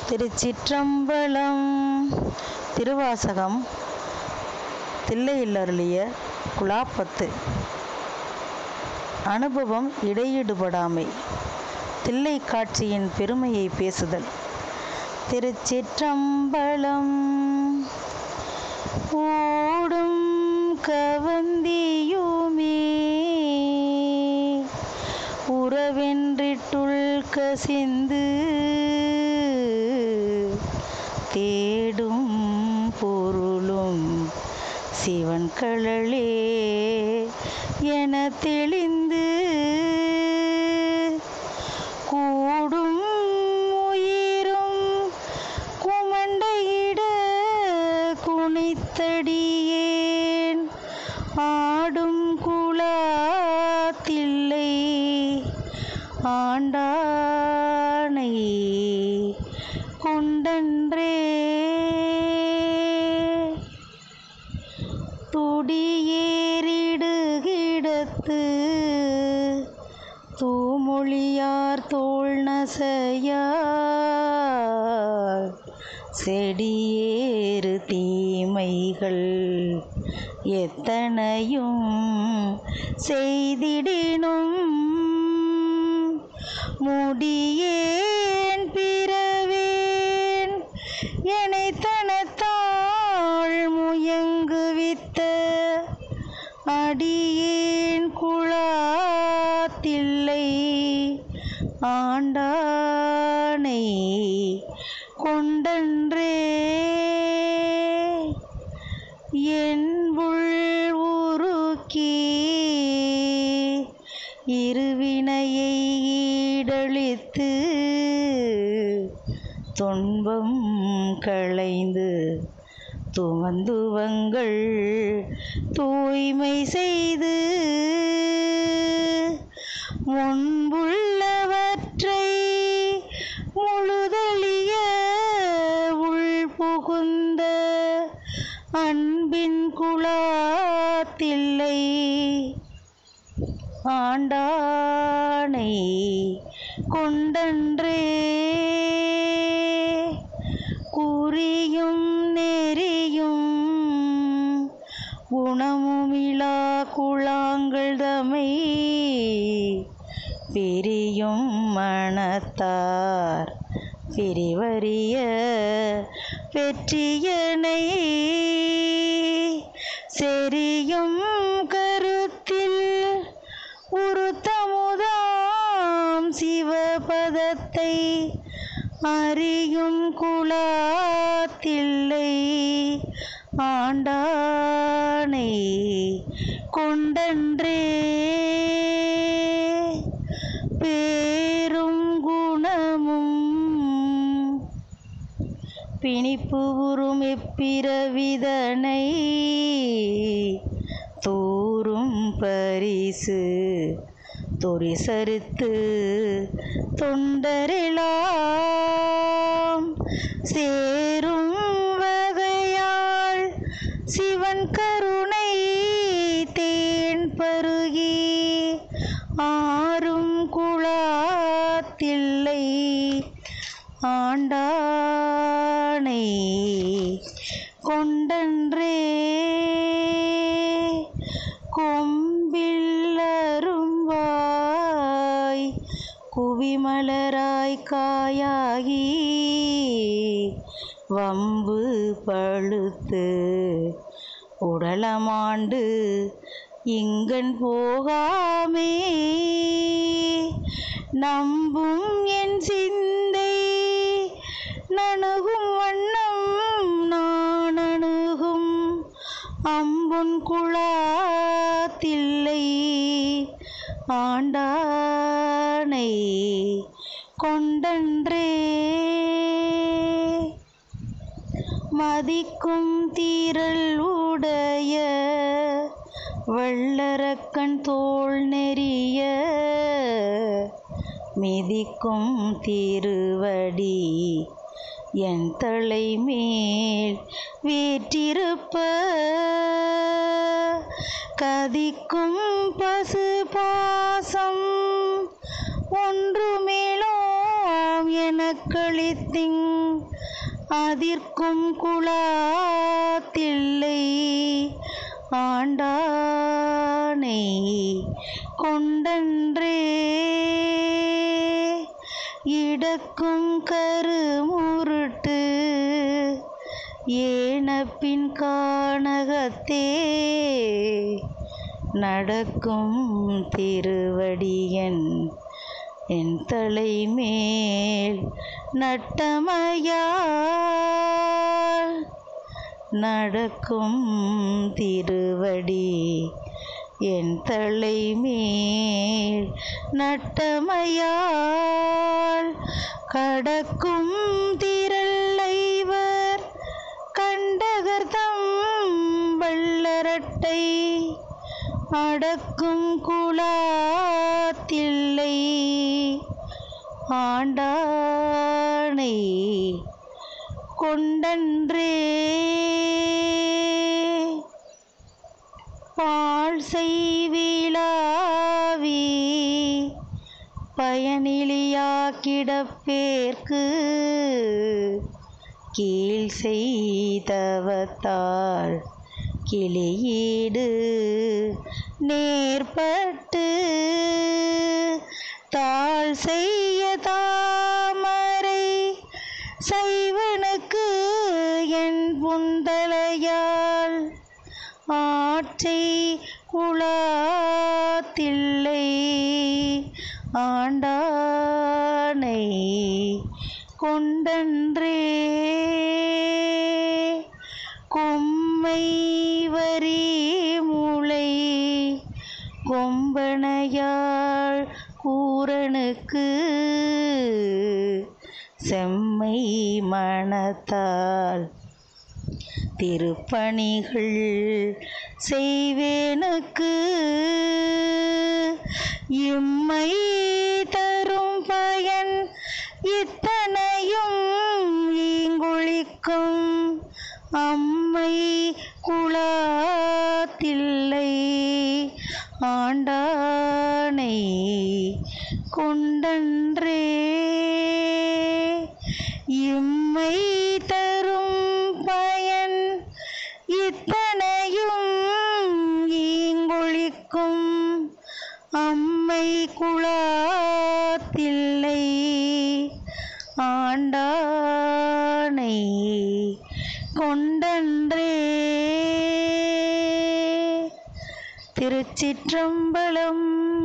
திருச்சிற்றம்பலம் திருவாசகம் தில்லையில் அருளிய குலாப்பத்து அனுபவம் இடையீடுபடாமை தில்லை காட்சியின் பெருமையை பேசுதல் திருச்சிற்றம்பலம் ஓடும் கவந்தியுமே உறவென்றிட்டுள் கசிந்து தேடும் பொருளும் சிவன் கழலே என தெளிந்து கூடும் உயிரும் குமண்டையிட குனித்தடியேன் ஆடும் குலாத்தில்லை ஆண்டானை கொண்டன்றே துடியேறிடுகிடத்து தூமொழியார் தோல் நசையார் செடியேறு தீமைகள் எத்தனையும் செய்திடினும் முடியேன் பிறவேன் எனைத்தனத்தாள் முயங்குவித்த அடியேன் குழாத்தில்லை ஆண்டானை கொண்டன்றே என் உள் உருக்கி இருவினையை ஈடழித்து துன்பம் களைந்து துவந்துவங்கள் தூய்மை செய்து முன்புள்ளவற்றை முழுதலிய உள் புகுந்த அன்பின் குலாத்தில்லை ஆண்டானை கொண்டன்றே குறியும் நெறியும் குணமுமிழா குழாங்கள் தமை பிரியும் மனத்தார் பிரிவறிய வெற்றியனை செரியும் கருத்தில் உருத்தமுதாம் சிவபதத்தை அறியும் குலாத்தில்லை ஆண்டானை கொண்டன்றே பேரும் குணமும் பிணிப்பு உறும் எப்பிறவிதனை தூரும் பரிசு தொரிசறுத்து தொண்டரெலாம் சேரும் வகையாள் சிவன் கருணை தேன் பருகி ஆறும் குழாத்தில்லை ஆண்டானை கொண்டன்றே கொம்பில்லரும்பாய் குவிமலராய் காயாகி வம்பு பழுத்து உடலமாண்டு இங்கன் போகாமே நம்பும் என் சிந்தை நணுகும் வண்ணம் நான் அணுகும் அம்புன் குழாத்தில்லை ஆண்டானை கொண்டன்றே மதிக்கும் தீரல் உடைய வள்ளரக்கன் தோல் நெறிய மிதிக்கும் திருவடி என் தலை மேல் வீற்றிருப்ப கதிக்கும் பசு பாசம் ஒன்றுமேலோ எல்லாம் எனக்களித்திங் அதிர்க்கும் குலாத்தில்லை ஆண்டானை கொண்டன்றே இடக்கும் கருமுருட்டு ஏனப்பின் காணகத்தே நடக்கும் திருவடியன் என் தலைமேல் நட்டமையால் நடக்கும் திருவடி என் தலைமேல் நட்டமையால் கடக்கும் திரள்ளைவர் கண்டகர்தம் வள்ளரட்டை அடக்கும் குலாத்தில்லை ஆண்டானை கொண்டன்றே பால் செய்விழாவி பயனிலியாக்கிடப்பேர்க்கு கீழ் செய்தவத்தால் கிளியீடு நேர்பட்டு தாழ் செய்ய தாமரை செய்வனுக்கு என் புந்தலையால் ஆற்றை குளாத்தில்லை ஆண்டானை கொண்டன்றே கொம்மை வரி மூளை கொம்பனையாள் கூரனுக்கு செம்மை மனத்தால் திருப்பணிகள் செய்வேனுக்கு இம்மை தரும் பயன் இத்தனையும் ஈங்குளிக்கும் அம்மை குலாத்தில்லை ஆண்டானை கொண்டன்றே இம்மை தரும் பயன் இத்தனையும் ஈங்கொழிக்கும் அம்மை குலாத்தில்லை ஆண்டானை கொண்டன்றே திருச்சிற்றம்பலம்